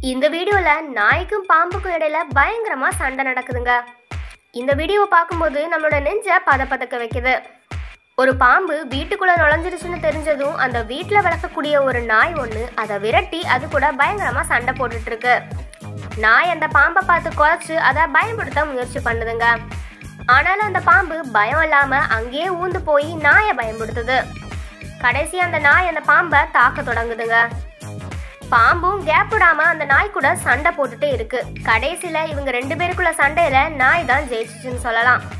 இந்த வீடியோல நாய்க்கும் பாம்புக்கும் இடையில பயங்கரமா சண்டை நடக்குதுங்க இந்த வீடியோவை பார்க்கும்போது நம்மளோட நெஞ்ச பத பதக்க வைக்குது ஒரு பாம்பு வீட்டுக்குள்ள நுழைஞ்சிருச்சுன்னு தெரிஞ்சதும் அந்த வீட்டில் வளர்க்கக்கூடிய ஒரு நாய் ஒன்று அதை விரட்டி அது கூட பயங்கரமா சண்டை போட்டுட்டு இருக்கு நாய் அந்த பாம்பை பார்த்து குறைச்சு அதை பயன்படுத்த முயற்சி பண்ணுதுங்க ஆனாலும் அந்த பாம்பு பயம் இல்லாம அங்கேயே ஊந்து போய் நாயை பயன்படுத்துது கடைசி அந்த நாய் அந்த பாம்பை தாக்க தொடங்குதுங்க பாம்பும் கேப் விடாம அந்த நாய் கூட சண்டை போட்டுட்டே இருக்கு கடைசியில இவங்க ரெண்டு பேருக்குள்ள சண்டையில நாய் தான் ஜெயிச்சுச்சுன்னு சொல்லலாம்